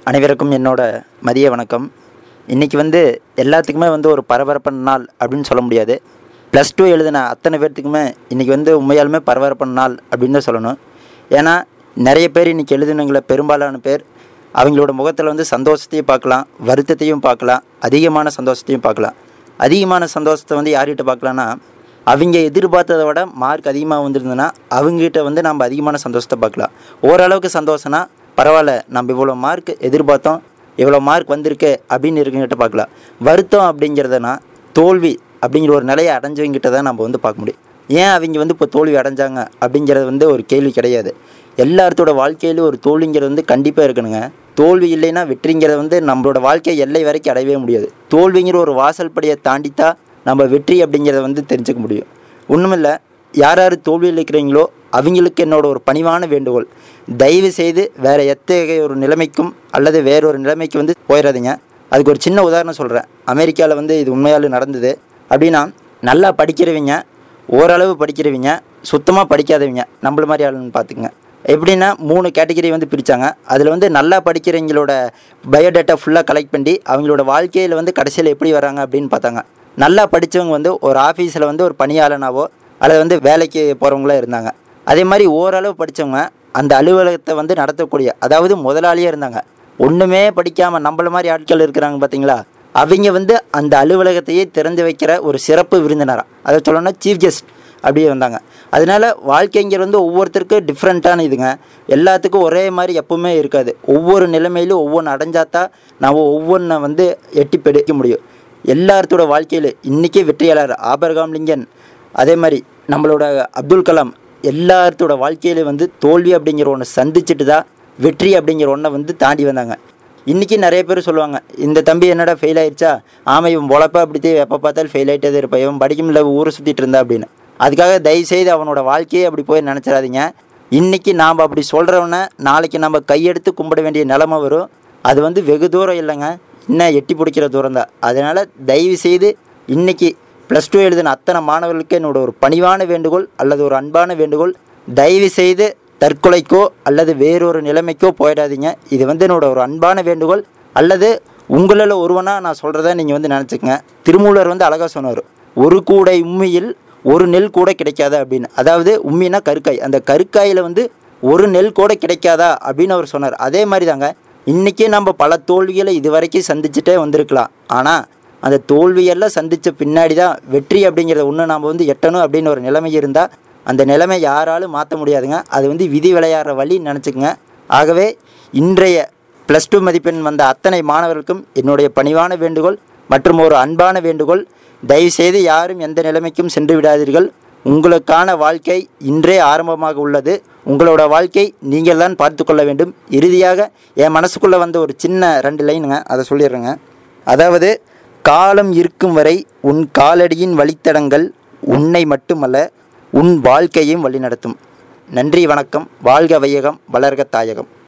அனைவருக்கும் என்னோட மதிய வணக்கம் இன்றைக்கி வந்து எல்லாத்துக்குமே வந்து ஒரு பரபரப்பான நாள் அப்படின்னு சொல்ல முடியாது ப்ளஸ் டூ எழுதின அத்தனை பேர்த்துக்குமே இன்றைக்கி வந்து உண்மையாலுமே பரபரப்பான நாள் அப்படின்னு தான் சொல்லணும் ஏன்னா நிறைய பேர் இன்றைக்கி எழுதினவங்கள பெரும்பாலான பேர் அவங்களோட முகத்தில் வந்து சந்தோஷத்தையும் பார்க்கலாம் வருத்தத்தையும் பார்க்கலாம் அதிகமான சந்தோஷத்தையும் பார்க்கலாம் அதிகமான சந்தோஷத்தை வந்து யார்கிட்ட பார்க்கலான்னா அவங்க எதிர்பார்த்ததை விட மார்க் அதிகமாக வந்திருந்ததுன்னா அவங்ககிட்ட வந்து நம்ம அதிகமான சந்தோஷத்தை பார்க்கலாம் ஓரளவுக்கு சந்தோஷம்னா பரவாயில்ல நம்ம இவ்வளோ மார்க் எதிர்பார்த்தோம் இவ்வளோ மார்க் வந்திருக்கு அப்படின்னு இருக்கவங்ககிட்ட பார்க்கலாம் வருத்தம் அப்படிங்கிறதுனா தோல்வி அப்படிங்கிற ஒரு நிலையை அடைஞ்சவங்ககிட்ட தான் நம்ம வந்து பார்க்க முடியும் ஏன் அவங்க வந்து இப்போ தோல்வி அடைஞ்சாங்க அப்படிங்கிறது வந்து ஒரு கேள்வி கிடையாது எல்லாத்தோட வாழ்க்கையிலும் ஒரு தோல்விங்கிறது வந்து கண்டிப்பாக இருக்கணுங்க தோல்வி இல்லைன்னா வெற்றிங்கிறத வந்து நம்மளோட வாழ்க்கை எல்லை வரைக்கும் அடையவே முடியாது தோல்விங்கிற ஒரு வாசல் படியை தாண்டித்தான் நம்ம வெற்றி அப்படிங்கிறத வந்து தெரிஞ்சுக்க முடியும் ஒன்றுமில்ல யார் யார் தோல்வியில் இருக்கிறீங்களோ அவங்களுக்கு என்னோட ஒரு பணிவான வேண்டுகோள் தயவு செய்து வேறு எத்தகைய ஒரு நிலைமைக்கும் அல்லது வேறொரு நிலைமைக்கு வந்து போயிடாதீங்க அதுக்கு ஒரு சின்ன உதாரணம் சொல்கிறேன் அமெரிக்காவில் வந்து இது உண்மையாலும் நடந்தது அப்படின்னா நல்லா படிக்கிறவங்க ஓரளவு படிக்கிறவங்க சுத்தமாக படிக்காதவங்க நம்மள மாதிரி ஆளுன்னு பார்த்துக்குங்க எப்படின்னா மூணு கேட்டகரி வந்து பிரித்தாங்க அதில் வந்து நல்லா படிக்கிறவங்களோட பயோடேட்டா ஃபுல்லாக கலெக்ட் பண்ணி அவங்களோட வாழ்க்கையில் வந்து கடைசியில் எப்படி வராங்க அப்படின்னு பார்த்தாங்க நல்லா படித்தவங்க வந்து ஒரு ஆஃபீஸில் வந்து ஒரு பணியாளனாவோ அல்லது வந்து வேலைக்கு போகிறவங்களா இருந்தாங்க அதே மாதிரி ஓரளவு படித்தவங்க அந்த அலுவலகத்தை வந்து நடத்தக்கூடிய அதாவது முதலாளியாக இருந்தாங்க ஒன்றுமே படிக்காமல் நம்மள மாதிரி ஆட்கள் இருக்கிறாங்க பார்த்தீங்களா அவங்க வந்து அந்த அலுவலகத்தையே திறந்து வைக்கிற ஒரு சிறப்பு விருந்தினராக அதை சொல்லணும்னா சீஃப் கெஸ்ட் அப்படியே வந்தாங்க அதனால வாழ்க்கைங்கிறது வந்து ஒவ்வொருத்தருக்கும் டிஃப்ரெண்ட்டான இதுங்க எல்லாத்துக்கும் ஒரே மாதிரி எப்பவுமே இருக்காது ஒவ்வொரு நிலைமையிலும் ஒவ்வொன்று அடைஞ்சாதான் நம்ம ஒவ்வொன்றை வந்து எட்டி பிடிக்க முடியும் எல்லாத்தோட வாழ்க்கையில் இன்றைக்கி வெற்றியாளர் ஆபரகாம் லிங்கன் அதே மாதிரி நம்மளோட அப்துல் கலாம் எல்லாத்தோட வாழ்க்கையில வந்து தோல்வி அப்படிங்கிற ஒன்று சந்திச்சுட்டு தான் வெற்றி அப்படிங்கிற ஒன்றை வந்து தாண்டி வந்தாங்க இன்றைக்கி நிறைய பேர் சொல்லுவாங்க இந்த தம்பி என்னடா ஃபெயில் ஆயிடுச்சா ஆமாம் இவன் பொழப்ப அப்படித்தே எப்போ பார்த்தாலும் ஃபெயில் ஆகிட்டே தான் இருப்பான் இவன் படிக்க முடியல ஊரை சுற்றிட்டு இருந்தா அப்படின்னு அதுக்காக தயவுசெய்து அவனோட வாழ்க்கையே அப்படி போய் நினச்சிடாதீங்க இன்றைக்கி நாம் அப்படி சொல்கிறவன நாளைக்கு நம்ம கையெடுத்து கும்பிட வேண்டிய நிலமை வரும் அது வந்து வெகு தூரம் இல்லைங்க இன்னும் எட்டி பிடிக்கிற தூரம் தான் அதனால் தயவு செய்து இன்றைக்கி ப்ளஸ் டூ எழுதின அத்தனை மாணவர்களுக்கு என்னோட ஒரு பணிவான வேண்டுகோள் அல்லது ஒரு அன்பான வேண்டுகோள் தயவு செய்து தற்கொலைக்கோ அல்லது வேறொரு நிலைமைக்கோ போயிடாதீங்க இது வந்து என்னோட ஒரு அன்பான வேண்டுகோள் அல்லது உங்களில் ஒருவனாக நான் சொல்கிறத நீங்கள் வந்து நினச்சிக்கங்க திருமூலர் வந்து அழகாக சொன்னார் ஒரு கூடை உண்மையில் ஒரு நெல் கூட கிடைக்காதா அப்படின்னு அதாவது உண்மைனா கருக்காய் அந்த கருக்காயில் வந்து ஒரு நெல் கூட கிடைக்காதா அப்படின்னு அவர் சொன்னார் அதே மாதிரி தாங்க இன்றைக்கி நம்ம பல தோல்விகளை இது வரைக்கும் சந்திச்சுட்டே வந்திருக்கலாம் ஆனால் அந்த தோல்வியெல்லாம் சந்தித்த பின்னாடி தான் வெற்றி அப்படிங்கிறத ஒன்று நாம் வந்து எட்டணும் அப்படின்னு ஒரு நிலைமை இருந்தால் அந்த நிலைமை யாராலும் மாற்ற முடியாதுங்க அது வந்து விதி விளையாடுற வழி நினச்சிக்கங்க ஆகவே இன்றைய ப்ளஸ் டூ மதிப்பெண் வந்த அத்தனை மாணவர்களுக்கும் என்னுடைய பணிவான வேண்டுகோள் மற்றும் ஒரு அன்பான வேண்டுகோள் தயவுசெய்து யாரும் எந்த நிலைமைக்கும் சென்று விடாதீர்கள் உங்களுக்கான வாழ்க்கை இன்றே ஆரம்பமாக உள்ளது உங்களோட வாழ்க்கை நீங்கள் தான் பார்த்து கொள்ள வேண்டும் இறுதியாக என் மனசுக்குள்ளே வந்த ஒரு சின்ன ரெண்டு லைனுங்க அதை சொல்லிடுறேங்க அதாவது காலம் இருக்கும் வரை உன் காலடியின் வழித்தடங்கள் உன்னை மட்டுமல்ல உன் வாழ்க்கையும் வழிநடத்தும் நன்றி வணக்கம் வாழ்க வையகம் வளர்க தாயகம்